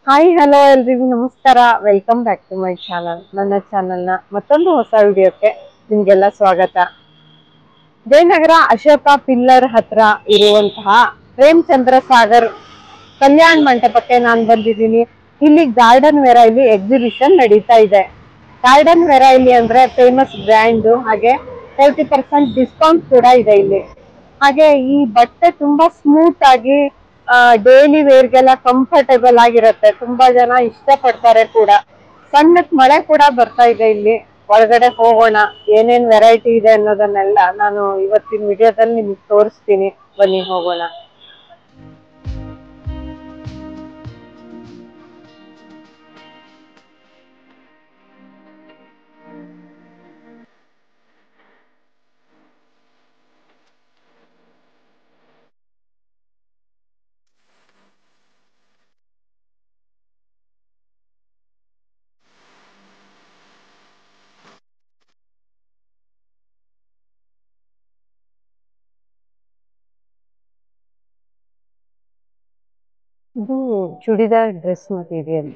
Hi hello ಎಲ್ರಿಗೂ ನಮಸ್ಕಾರ welcome back to my channel ನನ್ನ ಚಾನಲ್ನ ಮತ್ತೊಂದು ಹೊಸ ವಿಡಿಯೋಕ್ಕೆ ನಿಮಗೆಲ್ಲ ಸ್ವಾಗತ ಜಯನಗರ ಅಶೋಕ ಪಿಲ್ಲರ್ ಹತ್ರ ಇರುವಂತಹ ಪ್ರೇಮಚಂದ್ರ ಸಾಗರ್ ಕಲ್ಯಾಣ ಮಂಟಪಕ್ಕೆ ನಾನು ಬಂದಿದ್ದೀನಿ ಇಲ್ಲಿ ಗಾರ್ಡನ್ ವೆರೈಲಿ ಎಕ್ಸಿಬಿಷನ್ ನಡೀತಾ ಇದೆ ಗಾರ್ಡನ್ ವೆರೈಲಿ ಅಂದ್ರೆ ಫೇಮಸ್ ಬ್ರ್ಯಾಂಡ್ ಹಾಗೆ ತರ್ಟಿ ಪರ್ಸೆಂಟ್ ಡಿಸ್ಕೌಂಟ್ ಕೂಡ ಇದೆ ಇಲ್ಲಿ ಹಾಗೆ ಈ ಬಟ್ಟೆ ತುಂಬಾ ಸ್ಮೂತ್ ಆಗಿ ಡೈಲಿ ವೇರ್ಗೆಲ್ಲ ಕಂಫರ್ಟೇಬಲ್ ಆಗಿರುತ್ತೆ ತುಂಬಾ ಜನ ಇಷ್ಟಪಡ್ತಾರೆ ಕೂಡ ಸಣ್ಣಕ್ ಮಳೆ ಕೂಡ ಬರ್ತಾ ಇದೆ ಇಲ್ಲಿ ಒಳಗಡೆ ಹೋಗೋಣ ಏನೇನ್ ವೆರೈಟಿ ಇದೆ ಅನ್ನೋದನ್ನೆಲ್ಲ ನಾನು ಇವತ್ತಿನ ವಿಡಿಯೋದಲ್ಲಿ ನಿಮ್ಗೆ ತೋರಿಸ್ತೀನಿ ಬನ್ನಿ ಹೋಗೋಣ ಇದು ಚೂಡಿದಾರ್ ಡ್ರೆಸ್ ಮಟೀರಿಯಲ್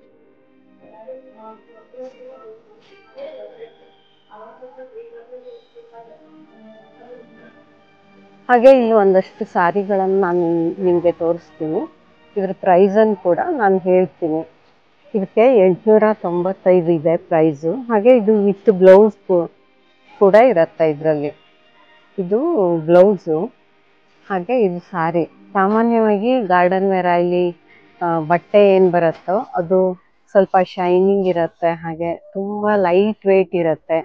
ಹಾಗೆ ಇಲ್ಲಿ ಒಂದಷ್ಟು ಸಾರಿಗಳನ್ನು ನಾನು ನಿಮಗೆ ತೋರಿಸ್ತೀನಿ ಇದ್ರ ಪ್ರೈಸನ್ನು ಕೂಡ ನಾನು ಹೇಳ್ತೀನಿ ಇದಕ್ಕೆ ಎಂಟುನೂರ ತೊಂಬತ್ತೈದು ಇದೆ ಪ್ರೈಸು ಹಾಗೆ ಇದು ವಿತ್ ಬ್ಲೌಸ್ ಕೂಡ ಇರುತ್ತೆ ಇದರಲ್ಲಿ ಇದು ಬ್ಲೌಸು ಹಾಗೆ ಇದು ಸಾರಿ ಸಾಮಾನ್ಯವಾಗಿ ಗಾರ್ಡನ್ ವೇರ್ ಆಗಲಿ ಬಟ್ಟೆ ಏನು ಬರುತ್ತೋ ಅದು ಸ್ವಲ್ಪ ಶೈನಿಂಗ್ ಇರುತ್ತೆ ಹಾಗೆ ತುಂಬ ಲೈಟ್ ವೇಟ್ ಇರುತ್ತೆ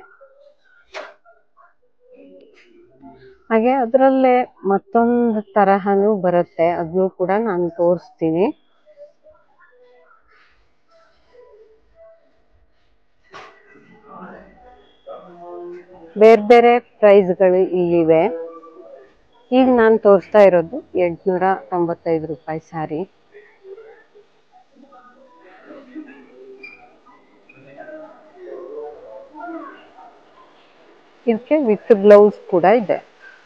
ಹಾಗೆ ಅದರಲ್ಲೇ ಮತ್ತೊಂದು ತರಹನೂ ಬರುತ್ತೆ ಅದನ್ನು ಕೂಡ ನಾನು ತೋರಿಸ್ತೀನಿ ಬೇರೆ ಬೇರೆ ಪ್ರೈಸ್ಗಳು ಇಲ್ಲಿವೆ ಈಗ ನಾನು ತೋರಿಸ್ತಾ ಇರೋದು ಎಂಟುನೂರ ತೊಂಬತ್ತೈದು ರೂಪಾಯಿ ಸ್ಯಾರಿ ಇದಕ್ಕೆ ವಿತ್ ಬ್ಲೌಸ್ ಕೂಡ ಇದೆ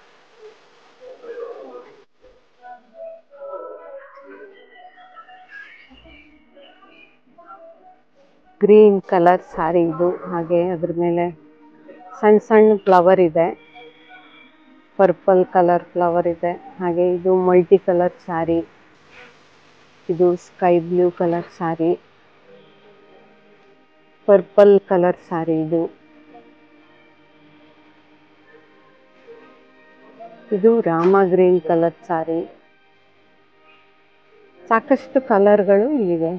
ಗ್ರೀನ್ ಕಲರ್ ಸ್ಯಾರಿ ಇದು ಹಾಗೆ ಅದ್ರ ಮೇಲೆ ಸಣ್ಣ ಸಣ್ಣ ಫ್ಲವರ್ ಇದೆ ಪರ್ಪಲ್ ಕಲರ್ ಫ್ಲವರ್ ಇದೆ ಹಾಗೆ ಇದು ಮಲ್ಟಿ ಕಲರ್ ಸ್ಯಾರಿ ಇದು sky blue colour sari purple colour sari ಇದು ಇದು ರಾಮ ಗ್ರೀನ್ ಕಲರ್ ಸ್ಯಾರಿ ಸಾಕಷ್ಟು ಕಲರ್ಗಳು ಇಲ್ಲಿವೆ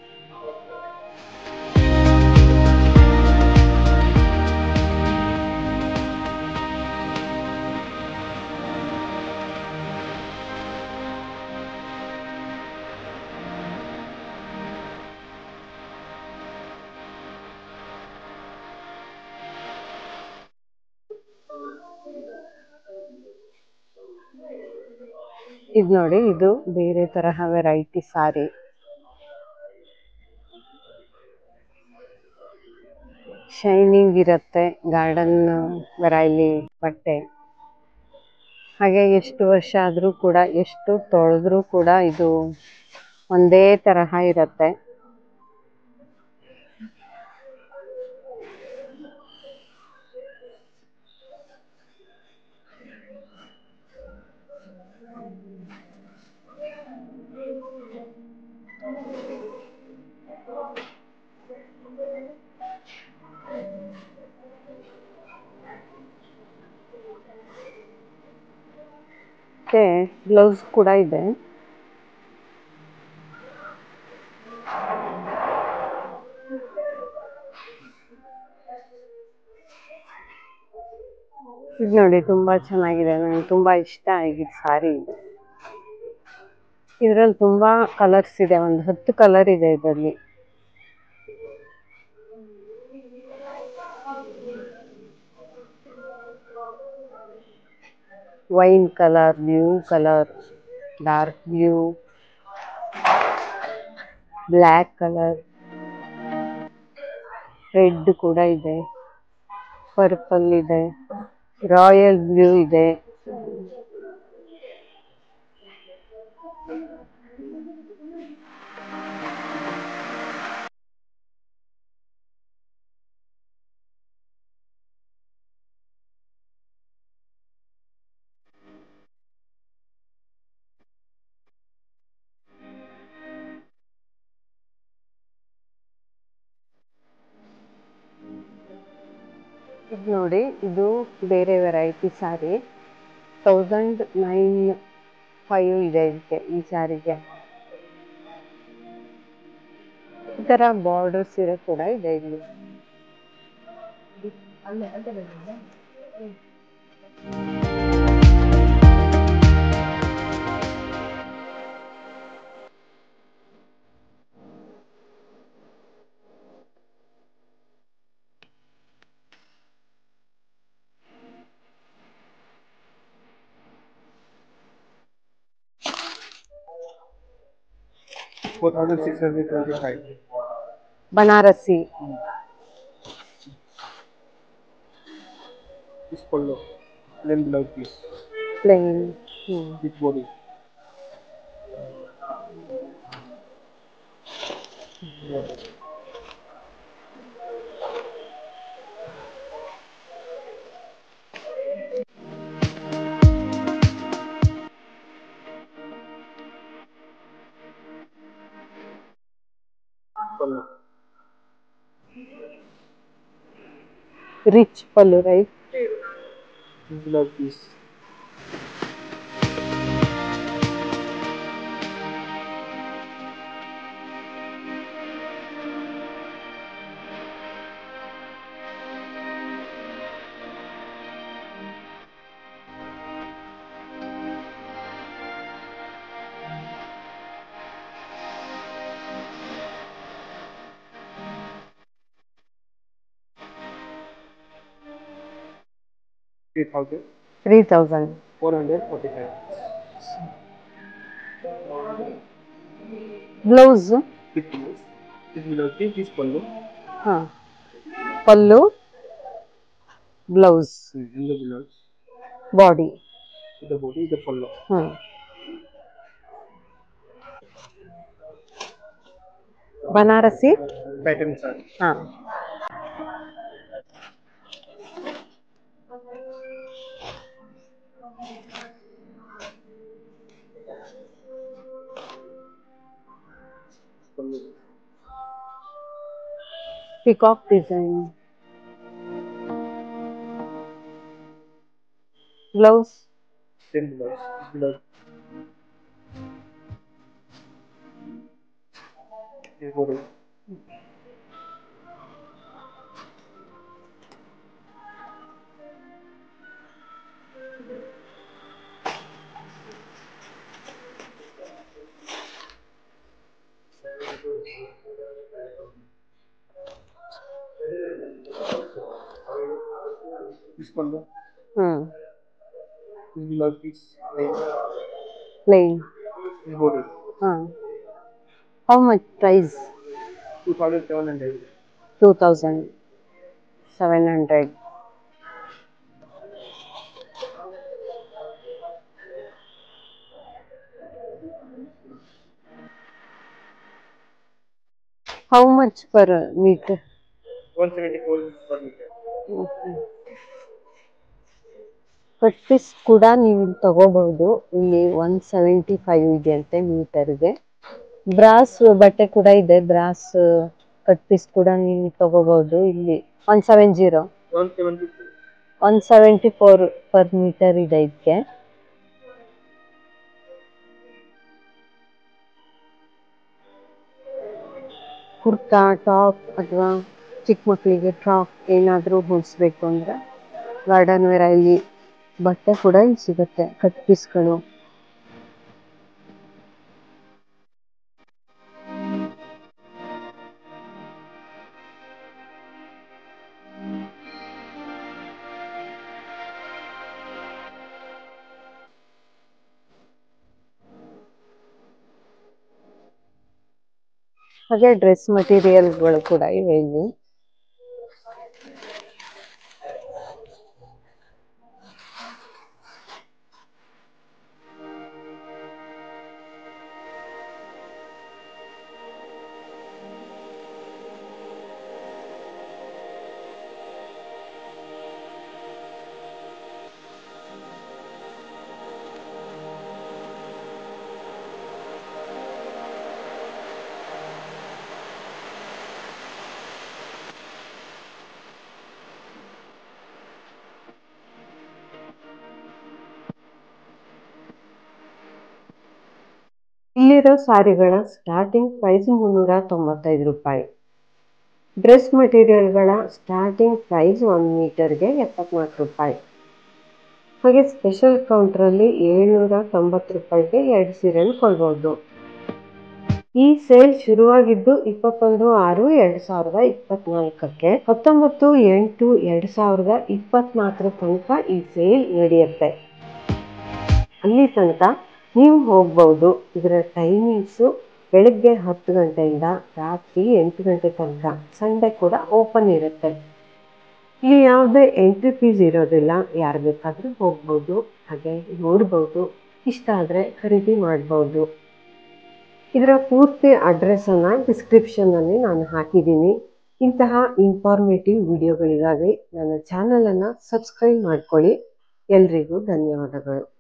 ಇದು ನೋಡಿ ಇದು ಬೇರೆ ತರಹ ವೆರೈಟಿ ಸಾರಿ ಶೈನಿಂಗ್ ಇರುತ್ತೆ ಗಾರ್ಡನ್ ವೆರೈಲಿ ಬಟ್ಟೆ ಹಾಗೆ ಎಷ್ಟು ವರ್ಷ ಆದರೂ ಕೂಡ ಎಷ್ಟು ತೊಳೆದ್ರೂ ಕೂಡ ಇದು ಒಂದೇ ತರಹ ಇರುತ್ತೆ ಮತ್ತೆ ಬ್ಲೌಸ್ ಕೂಡ ಇದೆ ಇದು ನೋಡಿ ತುಂಬಾ ಚೆನ್ನಾಗಿದೆ ನನಗೆ ತುಂಬಾ ಇಷ್ಟ ಆಗಿದ್ದು ಸಾರಿ ಇದು ಇದರಲ್ಲಿ ತುಂಬಾ ಕಲರ್ಸ್ ಇದೆ ಒಂದು ಹತ್ತು ಕಲರ್ ಇದೆ ಇದರಲ್ಲಿ wine colour blue colour dark blue black colour red ಕೂಡ ಇದೆ ಪರ್ಪಲ್ ಇದೆ ರಾಯಲ್ ಬ್ಲೂ ಇದೆ ನೋಡಿ ಇದು ಬೇರೆ variety sari thousand nine five ಇದೆ ಇದಕ್ಕೆ ಈ ಸ್ಯಾರಿಗೆ ಈ ಥರ ಬಾರ್ಡರ್ ಸೀರೆ ಕೂಡ ಇದೆ ಇಲ್ಲಿ Four thousand six hundred twenty-five. Banarasi This polo. Plain blouse piece. Plain hmm With body. Polo. Rich pallu right This blouse piece. Three thousand three thousand four hundred forty-five. Blouse With blouse. This blouse piece. This polo. ಹಾಂ pallu blouse In the blouse. Body With the body, the polo. Hmm Banarasi Pattern saree. ಹಾಂ Polo. Peacock design blouse Same blouse. This blouse. This body. This polo. ಹ್ಞೂ This blouse piece. Plain. Plain This body. ಹಾಂ how much price Two thousand seven hundred. Two thousand seven hundred how much per metre One seventy-four per meter. Cut piece ಕೂಡ ನೀವು ಇಲ್ಲಿ ತಗೋಬಹುದು ಇಲ್ಲಿ one seventy five ಇದೆ ಅಂತೆ ಮೀಟರ್ಗೆ brass ಬಟ್ಟೆ ಕೂಡ ಇದೆ ಬ್ರಾಸ್ ಕಟ್ ಪೀಸ್ ಕೂಡ ನೀವು ತಗೋಬಹುದು ಇಲ್ಲಿ one seven zero One seventy-two. One seventy four per metre ಇದೆ ಇದಕ್ಕೆ ಕುರ್ತಾ ಟಾಪ್ ಅಥವಾ ಚಿಕ್ಕ ಮಕ್ಕಳಿಗೆ ಫ್ರಾಕ್ ಏನಾದರೂ ಹೊಲಿಸ್ಬೇಕು ಅಂದರೆ ಗಾರ್ಡನ್ ವೇರ್ ಇಲ್ಲಿ ಬಟ್ಟೆ ಕೂಡ ಇಲ್ಲಿ ಸಿಗುತ್ತೆ ಕಟ್ ಪೀಸ್ಗಳು ಹಾಗೆ ಡ್ರೆಸ್ ಮಟೀರಿಯಲ್ಗಳು ಕೂಡ ಇವೆ ಇಲ್ಲಿ ಇಲ್ಲಿರೋ ಸಾರಿಗಳ ಸ್ಟಾರ್ಟಿಂಗ್ ಪ್ರೈಸ್ ಮುನ್ನೂರ ತೊಂಬತ್ತೈದು ರೂಪಾಯಿ ಡ್ರೆಸ್ ಮಟೀರಿಯಲ್ಗಳ ಸ್ಟಾರ್ಟಿಂಗ್ ಪ್ರೈಸ್ ಒಂದು ಮೀಟರ್ಗೆ ಎಪ್ಪತ್ನಾಲ್ಕು ರೂಪಾಯಿ ಹಾಗೆ ಸ್ಪೆಷಲ್ ಕೌಂಟ್ರಲ್ಲಿ ಏಳ್ನೂರ ತೊಂಬತ್ತು ರೂಪಾಯಿಗೆ ಎರಡು ಸೀರೆನ ಕೊಡ್ಬೋದು ಈ ಸೇಲ್ ಶುರುವಾಗಿದ್ದು ಇಪ್ಪತ್ತೊಂದು ಆರು ಎರಡು ಸಾವಿರದ ಇಪ್ಪತ್ನಾಲ್ಕಕ್ಕೆ ಹತ್ತೊಂಬತ್ತು ಎಂಟು ಎರಡು ಸಾವಿರದ ಇಪ್ಪತ್ನಾಲ್ಕರ ತನಕ ಈ ಸೇಲ್ ನಡೆಯುತ್ತೆ ಅಲ್ಲಿ ತನಕ ನೀವು ಹೋಗ್ಬೋದು ಇದರ ಟೈಮಿಂಗ್ಸು ಬೆಳಗ್ಗೆ ಹತ್ತು ಗಂಟೆಯಿಂದ ರಾತ್ರಿ ಎಂಟು ಗಂಟೆ ತನಕ ಸಂಡೇ ಕೂಡ ಓಪನ್ ಇರುತ್ತೆ ಇಲ್ಲಿ ಯಾವುದೇ ಎಂಟ್ರಿ ಫೀಸ್ ಇರೋದಿಲ್ಲ ಯಾರು ಬೇಕಾದರೂ ಹೋಗ್ಬೋದು ಹಾಗೆ ನೋಡ್ಬೋದು ಇಷ್ಟ ಆದರೆ ಖರೀದಿ ಮಾಡ್ಬೋದು ಇದರ ಪೂರ್ತಿ ಅಡ್ರೆಸ್ಸನ್ನು ಡಿಸ್ಕ್ರಿಪ್ಷನ್ನಲ್ಲಿ ನಾನು ಹಾಕಿದ್ದೀನಿ ಇಂತಹ ಇನ್ಫಾರ್ಮೇಟಿವ್ ವಿಡಿಯೋಗಳಿಗಾಗಿ ನನ್ನ ಚಾನಲನ್ನು ಸಬ್ಸ್ಕ್ರೈಬ್ ಮಾಡ್ಕೊಳ್ಳಿ ಎಲ್ರಿಗೂ ಧನ್ಯವಾದಗಳು